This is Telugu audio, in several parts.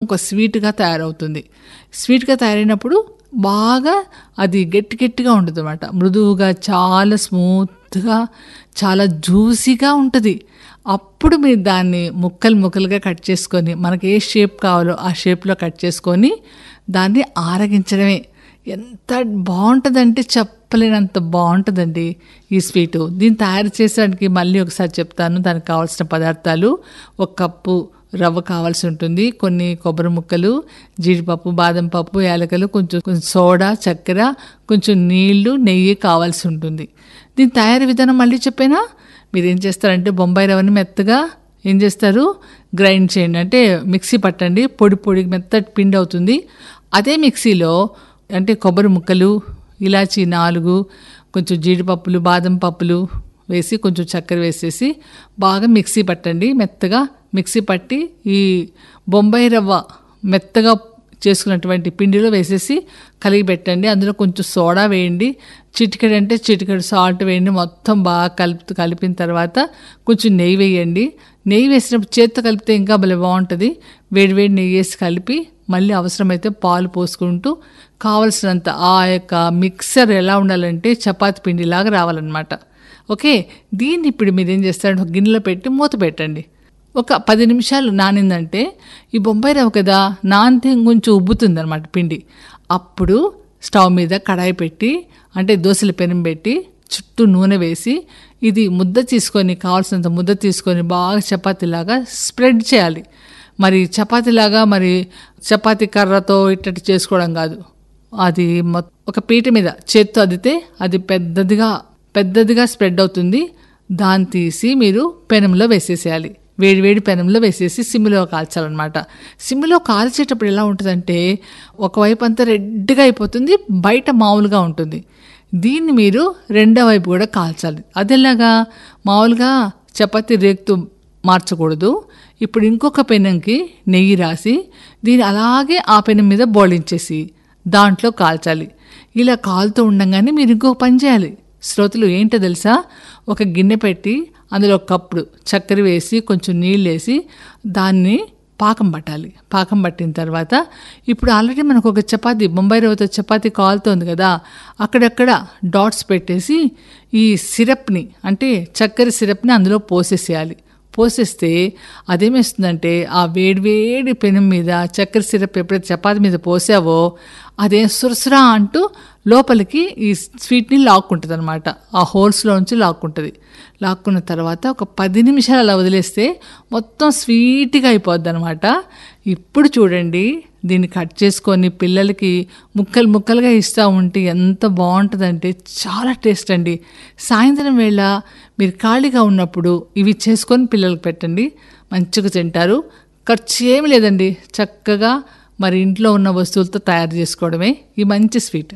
ఒక స్వీట్గా తయారవుతుంది స్వీట్గా తయారైనప్పుడు బాగా అది గట్టి గట్టిగా ఉంటుంది అనమాట మృదువుగా చాలా స్మూత్గా చాలా జ్యూసీగా ఉంటుంది అప్పుడు మీరు దాన్ని ముక్కలు ముక్కలుగా కట్ చేసుకొని మనకి ఏ షేప్ కావాలో ఆ షేప్లో కట్ చేసుకొని దాన్ని ఆరగించడమే ఎంత బాగుంటుందంటే చెప్పలేనంత బాగుంటుందండి ఈ స్వీటు దీన్ని తయారు చేసడానికి మళ్ళీ ఒకసారి చెప్తాను దానికి కావాల్సిన పదార్థాలు ఒక కప్పు రవ్వ కావాల్సి ఉంటుంది కొన్ని కొబ్బరి ముక్కలు జీడిపప్పు బాదం పప్పు యాలకలు కొంచెం కొంచెం సోడా చక్కెర కొంచెం నీళ్లు నెయ్యి కావాల్సి ఉంటుంది దీని తయారీ విధానం మళ్ళీ చెప్పేనా మీరు ఏం చేస్తారంటే బొంబాయి రవ్వని మెత్తగా ఏం చేస్తారు గ్రైండ్ చేయండి అంటే మిక్సీ పట్టండి పొడి పొడి మెత్తటి పిండి అవుతుంది అదే మిక్సీలో అంటే కొబ్బరి ముక్కలు ఇలాచి నాలుగు కొంచెం జీడిపప్పులు బాదం పప్పులు వేసి కొంచెం చక్కెర వేసేసి బాగా మిక్సీ పట్టండి మెత్తగా మిక్సీ పట్టి ఈ బొంబాయి రవ్వ మెత్తగా చేసుకున్నటువంటి పిండిలో వేసేసి కలిగి పెట్టండి అందులో కొంచెం సోడా వేయండి చిటికెడు అంటే చిటికెడు సాల్ట్ వేయండి మొత్తం బాగా కలిపి కలిపిన తర్వాత కొంచెం నెయ్యి వేయండి నెయ్యి వేసినప్పుడు చేత్తో కలిపితే ఇంకా భలే బాగుంటుంది వేడివేడి నెయ్యి వేసి కలిపి మళ్ళీ అవసరమైతే పాలు పోసుకుంటూ కావలసినంత ఆ యొక్క మిక్సర్ ఎలా ఉండాలంటే చపాతి పిండిలాగా రావాలన్నమాట ఓకే దీన్ని ఇప్పుడు మీరు ఏం చేస్తారంటే ఒక గిన్నెలో పెట్టి మూత పెట్టండి ఒక పది నిమిషాలు నానిందంటే ఈ బొంబాయి రవ్వ కదా నానితే కొంచెం ఉబ్బుతుంది అనమాట పిండి అప్పుడు స్టవ్ మీద కడాయి పెట్టి అంటే దోశల పెనం పెట్టి చుట్టూ నూనె వేసి ఇది ముద్ద తీసుకొని కావాల్సినంత ముద్ద తీసుకొని బాగా చపాతీలాగా స్ప్రెడ్ చేయాలి మరి చపాతీలాగా మరి చపాతీ కర్రతో ఇట్టటి చేసుకోవడం కాదు అది మొ- ఒక పీట మీద చేత్తో అదితే అది పెద్దదిగా పెద్దదిగా స్ప్రెడ్ అవుతుంది దాన్ని తీసి మీరు పెనంలో వేసేసేయాలి వేడి వేడి పెనంలో వేసేసి సిమ్లో కాల్చాలన్నమాట సిమ్లో కాల్చేటప్పుడు ఎలా ఉంటుందంటే ఒకవైపు అంతా రెడ్గా అయిపోతుంది బయట మామూలుగా ఉంటుంది దీన్ని మీరు రెండో వైపు కూడా కాల్చాలి అదెలాగా మామూలుగా చపాతీ రేకుతో మార్చకూడదు ఇప్పుడు ఇంకొక పెనంకి నెయ్యి రాసి దీన్ని అలాగే ఆ పెనం మీద బోళించేసి దాంట్లో కాల్చాలి ఇలా కాలుతూ ఉండంగానే మీరు ఇంకొక పని చేయాలి శ్రోతలు ఏంటో తెలుసా ఒక గిన్నె పెట్టి అందులో ఒక కప్పుడు చక్కెర వేసి కొంచెం నీళ్ళు వేసి దాన్ని పాకం పట్టాలి పాకం పట్టిన తర్వాత ఇప్పుడు ఆల్రెడీ మనకు ఒక చపాతి బొంబాయి రవ్వతో చపాతీ కాలుతోంది కదా అక్కడక్కడ డాట్స్ పెట్టేసి ఈ సిరప్ని అంటే చక్కెర సిరప్ని అందులో పోసేసేయాలి పోసేస్తే అదేమేస్తుందంటే ఆ వేడివేడి పెనం మీద చక్కెర సిరప్ ఎప్పుడైతే చపాతి మీద పోసావో అదే సురసురా అంటూ లోపలికి ఈ స్వీట్ని లాక్కుంటుంది అనమాట ఆ హోల్స్లో నుంచి లాక్కుంటుంది లాక్కున్న తర్వాత ఒక పది నిమిషాలు అలా వదిలేస్తే మొత్తం స్వీట్గా అయిపోద్ది అనమాట ఇప్పుడు చూడండి దీన్ని కట్ చేసుకొని పిల్లలకి ముక్కలు ముక్కలుగా ఇస్తూ ఉంటే ఎంత బాగుంటుందంటే చాలా టేస్ట్ అండి సాయంత్రం వేళ మీరు ఖాళీగా ఉన్నప్పుడు ఇవి చేసుకొని పిల్లలకు పెట్టండి మంచిగా తింటారు ఖర్చు ఏమి లేదండి చక్కగా మరి ఇంట్లో ఉన్న వస్తువులతో తయారు చేసుకోవడమే ఈ మంచి స్వీట్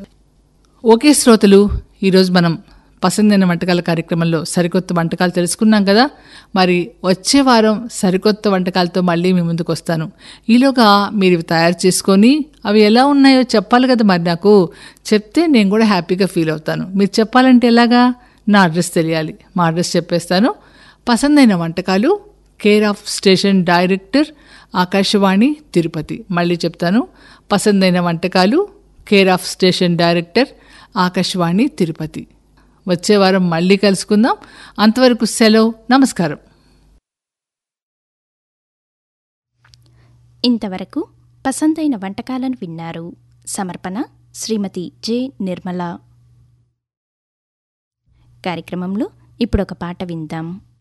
ఓకే శ్రోతలు ఈరోజు మనం పసందైన వంటకాల కార్యక్రమంలో సరికొత్త వంటకాలు తెలుసుకున్నాం కదా మరి వచ్చే వారం సరికొత్త వంటకాలతో మళ్ళీ మీ ముందుకు వస్తాను ఈలోగా మీరు ఇవి తయారు చేసుకొని అవి ఎలా ఉన్నాయో చెప్పాలి కదా మరి నాకు చెప్తే నేను కూడా హ్యాపీగా ఫీల్ అవుతాను మీరు చెప్పాలంటే ఎలాగా నా అడ్రస్ తెలియాలి మా అడ్రస్ చెప్పేస్తాను పసందైన వంటకాలు care of station director Akashvani Tirupati మళ్ళీ చెప్తాను పసందైన వంటకాలు care of station director Akashvani Tirupati వచ్చే వారం మళ్ళీ కలుసుకుందాం అంతవరకు సెలవు నమస్కారం ఇంతవరకు పసందైన వంటకాలను విన్నారు సమర్పణ శ్రీమతి జె నిర్మల కార్యక్రమంలో ఇప్పుడొక పాట విందాం